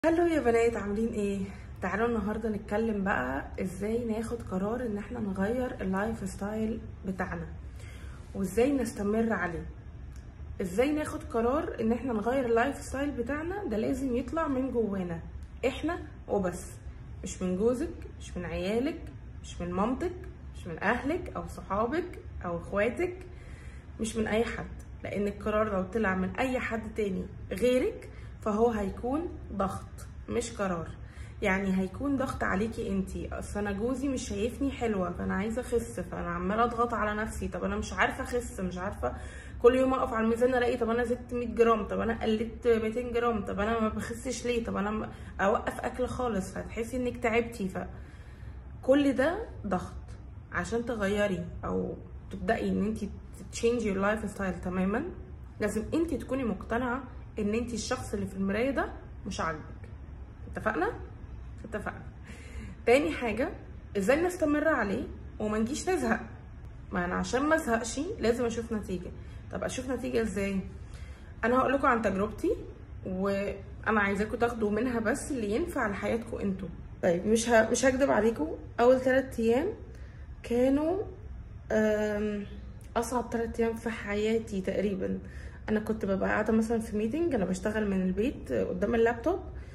هلو يا بنات عاملين ايه تعالوا النهارده نتكلم بقى ازاي ناخد قرار ان احنا نغير اللايف ستايل بتاعنا وازاي نستمر عليه ازاي ناخد قرار ان احنا نغير اللايف ستايل بتاعنا ده لازم يطلع من جوانا احنا وبس مش من جوزك مش من عيالك مش من مامتك مش من اهلك او صحابك او اخواتك مش من اي حد لان القرار لو طلع من اي حد تاني غيرك فهو هيكون ضغط مش قرار يعني هيكون ضغط عليكي انتي اصل انا جوزي مش شايفني حلوه فانا عايزه اخس فانا عماله اضغط على نفسي طب انا مش عارفه اخس مش عارفه كل يوم اقف على الميزان الاقي طب انا زدت 100 جرام طب انا قلت 200 جرام طب انا ما بخسش ليه طب انا اوقف اكل خالص فتحسي انك تعبتي ف كل ده ضغط عشان تغيري او تبداي ان انت تشينج يور لايف ستايل تماما لازم انت تكوني مقتنعه ان انت الشخص اللي في المرايه ده مش عاجبك اتفقنا اتفقنا تاني حاجه ازاي نستمر عليه وما نجيش نزهق ما انا عشان ما ازهقش لازم اشوف نتيجه طب اشوف نتيجه ازاي انا هقول لكم عن تجربتي وانا عايزاكم تاخدوا منها بس اللي ينفع لحياتكم انتوا طيب مش ه... مش هكدب عليكم اول ثلاثة ايام كانوا أم... اصعب ثلاثة ايام في حياتي تقريبا انا كنت ببقى قاعده مثلا في ميتنج انا بشتغل من البيت قدام اللابتوب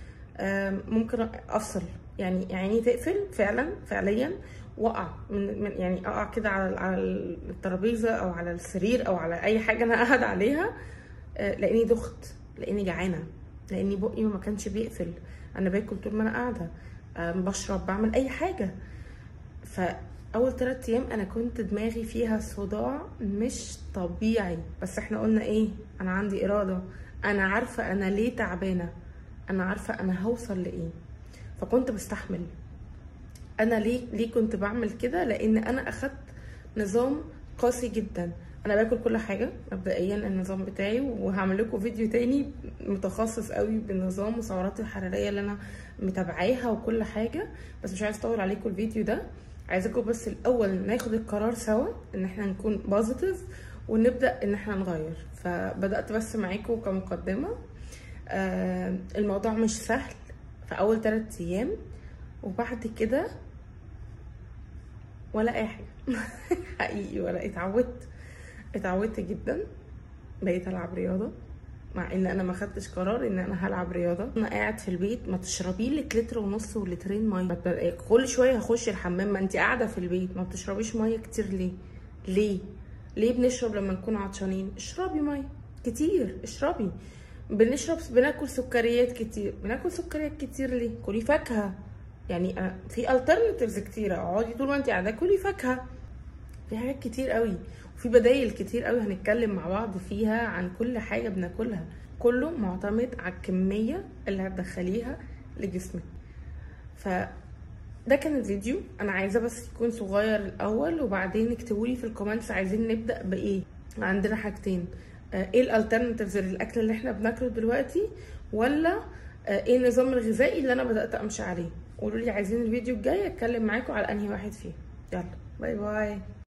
ممكن افصل يعني عيني تقفل فعلا فعليا واقع من, من يعني اقع كده على على الترابيزه او على السرير او على اي حاجه انا قاعد عليها لاني دخت لاني جعانه لاني بقي ما كانش بيقفل انا باكل طول ما انا قاعده بشرب بعمل اي حاجه فاول ثلاثة ايام انا كنت دماغي فيها صداع مش طبيعي بس احنا قلنا ايه انا عندي اراده انا عارفه انا ليه تعبانه انا عارفه انا هوصل لايه فكنت بستحمل انا ليه ليه كنت بعمل كده لان انا اخدت نظام قاسي جدا انا باكل كل حاجه مبدئيا النظام بتاعي وهعمل لكم فيديو تاني متخصص قوي بالنظام والسعرات الحراريه اللي انا متابعاها وكل حاجه بس مش عايز اطول عليكم الفيديو ده عايزاكم بس الاول ناخد القرار سوا ان احنا نكون بوزيتيف ونبدا ان احنا نغير فبدات بس معاكم كمقدمه آه الموضوع مش سهل في اول ثلاثة ايام وبعد كده ولا اي حاجه حقيقي ولا اتعودت اتعودت جدا بقيت العب رياضه مع ان انا ما خدتش قرار ان انا هلعب رياضه انا قاعد في البيت ما تشربي لك لتر ونص ولترين ميه كل شويه هخش الحمام ما انت قاعده في البيت ما بتشربيش ميه كتير ليه ليه ليه بنشرب لما نكون عطشانين اشربي ميه كتير اشربي بنشرب بناكل سكريات كتير بناكل سكريات كتير ليه كلي فاكهه يعني في الترناتيفز كتيره اقعدي طول ما انت قاعده كلي فاكهه في حاجات كتير قوي وفي بدايل كتير قوي هنتكلم مع بعض فيها عن كل حاجه بناكلها كله معتمد على الكميه اللي هتدخليها لجسمك ف ده كان الفيديو انا عايزاه بس يكون صغير الاول وبعدين اكتبوا لي في الكومنتس عايزين نبدا بايه عندنا حاجتين ايه الالترناتيفز للاكل اللي احنا بناكله دلوقتي ولا ايه النظام الغذائي اللي انا بدات امشي عليه قولوا لي عايزين الفيديو الجاي اتكلم معاكم على انهي واحد فيه يلا باي باي